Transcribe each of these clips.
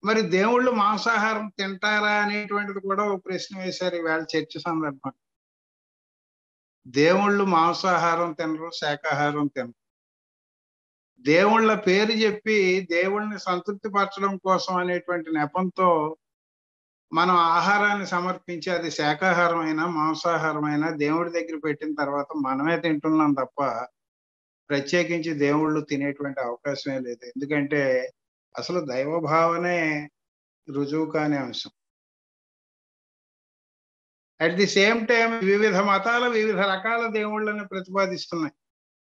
మరి దేవుళ్ళు మాంసాహారం తింటారా అనేటువంటిది కూడా ఒక ప్రశ్న వేశారు ఈవేళ చర్చ సందర్భం దేవుళ్ళు మాంసాహారం తినరు శాకాహారం తినరు దేవుళ్ళ పేరు చెప్పి దేవుళ్ళని సంతృప్తి పరచడం కోసం అనేటువంటి నెపంతో మనం ఆహారాన్ని సమర్పించి అది శాకాహారం అయినా మాంసాహారం అయినా దేవుడి దగ్గర పెట్టిన తర్వాత మనమే తింటున్నాం తప్ప ప్రత్యేకించి దేవుళ్ళు తినేటువంటి అవకాశమే లేదు ఎందుకంటే అసలు దైవభావనే రుజువు కాని అంశం అట్ ది సేమ్ టైం వివిధ మతాల వివిధ రకాల దేవుళ్ళని ప్రతిపాదిస్తున్నాయి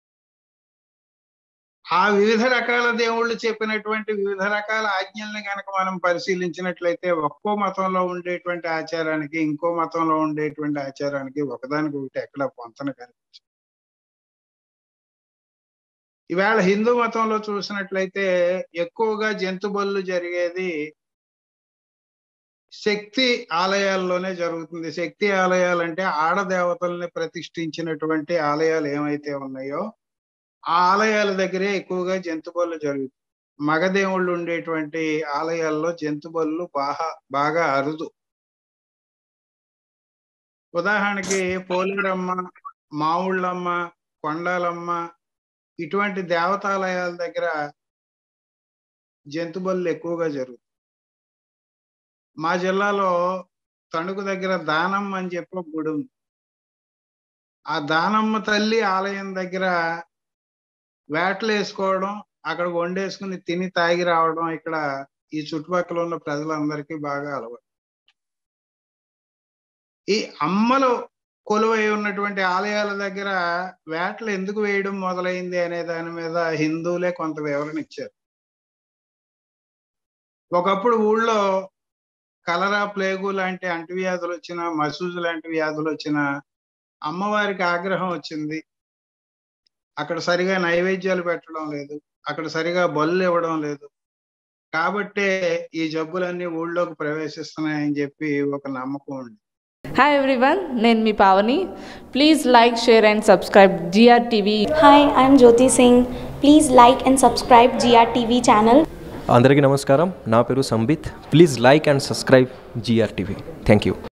ఆ వివిధ రకాల దేవుళ్ళు చెప్పినటువంటి వివిధ రకాల ఆజ్ఞల్ని కనుక మనం పరిశీలించినట్లయితే ఒక్కో మతంలో ఉండేటువంటి ఆచారానికి ఇంకో మతంలో ఉండేటువంటి ఆచారానికి ఒకదానికి ఒకటి ఎక్కడ పొంతన కనిపించదు ఈవేళ హిందూ మతంలో చూసినట్లయితే ఎక్కువగా జంతు బలులు జరిగేది శక్తి ఆలయాల్లోనే జరుగుతుంది శక్తి ఆలయాలు అంటే ఆడదేవతల్ని ప్రతిష్ఠించినటువంటి ఆలయాలు ఏమైతే ఉన్నాయో ఆ ఆలయాల దగ్గరే ఎక్కువగా జంతు బలులు జరుగుతుంది మగదేవుళ్ళు ఉండేటువంటి ఆలయాల్లో జంతు బలులు బాగా బాగా అరుదు ఉదాహరణకి పోలేరమ్మ మావుళ్ళమ్మ కొండాలమ్మ ఇటువంటి దేవతాలయాల దగ్గర జంతు బలులు ఎక్కువగా జరుగుతాయి మా జిల్లాలో తణుకు దగ్గర దానమ్మ అని చెప్పి ఒక గుడి ఉంది ఆ దానమ్మ తల్లి ఆలయం దగ్గర వేటలు వేసుకోవడం అక్కడ వండేసుకుని తిని తాగి రావడం ఇక్కడ ఈ చుట్టుపక్కల ఉన్న ప్రజలందరికీ బాగా అలవాటు ఈ అమ్మలు కొలువై ఉన్నటువంటి ఆలయాల దగ్గర వేటలు ఎందుకు వేయడం మొదలైంది అనే దాని మీద హిందువులే కొంత వివరణ ఇచ్చారు ఒకప్పుడు ఊళ్ళో కలరా ప్లేగు లాంటి అంటువ్యాధులు వచ్చిన మసూజు లాంటి వ్యాధులు వచ్చిన అమ్మవారికి ఆగ్రహం వచ్చింది అక్కడ సరిగా నైవేద్యాలు పెట్టడం లేదు అక్కడ సరిగా బళ్ళు ఇవ్వడం లేదు కాబట్టే ఈ జబ్బులన్నీ ఊళ్ళోకి ప్రవేశిస్తున్నాయని చెప్పి ఒక నమ్మకం ఉంది హాయ్ ఎవ్రీవన్ నేను మీ Pavani please like share and subscribe GR TV Hi, I'm Jyoti Singh. Please like and subscribe GRTV channel. అందరికీ నమస్కారం నా పేరు Sambit please like and subscribe GR TV thank you